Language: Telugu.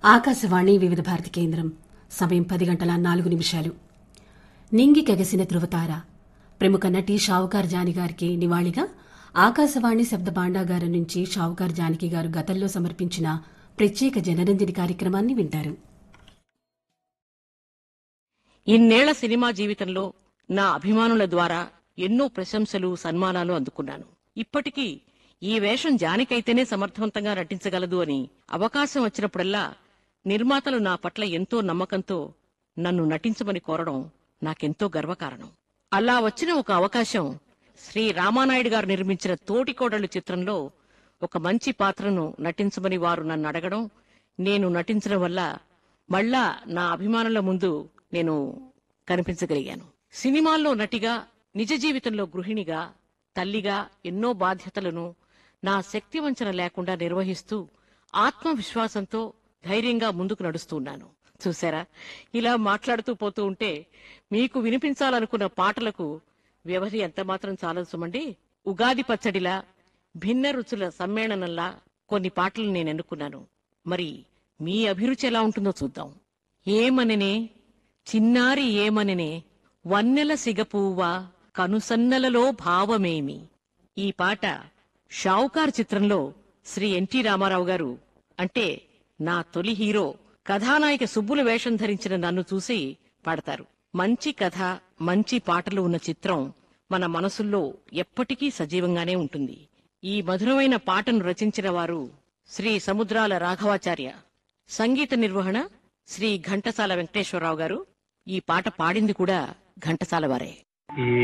ఆకాశవాణి వివిధ భారతి కేంద్రం సమయం పది గంటల నాలుగు నిమిషాలు నింగి కగసిన ధృవతార ప్రముఖ నటి షావుకార్ జాని గారికి నివాళిగా ఆకాశవాణి శబ్ద భాండాగారం నుంచి షావుకార్ జానకి గారు గతంలో సమర్పించిన ప్రత్యేక జనరంజని కార్యక్రమాన్ని వింటారు ఇన్నేళ్ల సినిమా జీవితంలో నా అభిమానుల ద్వారా ఎన్నో ప్రశంసలు సన్మానాలు అందుకున్నాను ఇప్పటికీ ఈ వేషం జానికైతేనే సమర్థవంతంగా నటించగలదు అని అవకాశం వచ్చినప్పుడల్లా నిర్మాతలు నా పట్ల ఎంతో నమ్మకంతో నన్ను నటించమని కోరడం నాకెంతో గర్వకారణం అలా వచ్చిన ఒక అవకాశం శ్రీ రామానాయుడు గారు నిర్మించిన తోటికోడళ్ళు చిత్రంలో ఒక మంచి పాత్రను నటించమని వారు నన్ను అడగడం నేను నటించడం వల్ల మళ్ళా నా అభిమానుల ముందు నేను కనిపించగలిగాను సినిమాల్లో నటిగా నిజ జీవితంలో గృహిణిగా తల్లిగా ఎన్నో బాధ్యతలను నా శక్తి వంచన లేకుండా నిర్వహిస్తూ ఆత్మవిశ్వాసంతో ధైర్యంగా ముందుకు నడుస్తున్నాను చూసారా ఇలా మాట్లాడుతూ పోతూ ఉంటే మీకు వినిపించాలనుకున్న పాటలకు వ్యవధి ఎంత మాత్రం చాలదు సుమండి ఉగాది పచ్చడిలా భిన్న రుచుల సమ్మేళనంలా కొన్ని పాటలు నేను ఎన్నుకున్నాను మరి మీ అభిరుచి ఎలా ఉంటుందో చూద్దాం ఏమననే చిన్నారి ఏమననే వన్నెల సిగపువ్వా కనుసన్నలలో భావమేమి ఈ పాట షావుకార్ చిత్రంలో శ్రీ ఎన్టీ రామారావు గారు అంటే నా తొలి హీరో కథానాయిక సుబ్బుల వేషం ధరించిన నన్ను చూసి పాడతారు మంచి కథ మంచి పాటలు ఉన్న చిత్రం మన మనసుల్లో ఎప్పటికీ సజీవంగానే ఉంటుంది ఈ మధురమైన పాటను రచించిన వారు శ్రీ సముద్రాల రాఘవాచార్య సంగీత నిర్వహణ శ్రీ ఘంటసాల వెంకటేశ్వరరావు గారు ఈ పాట పాడింది కూడా ఘంటసాల వారే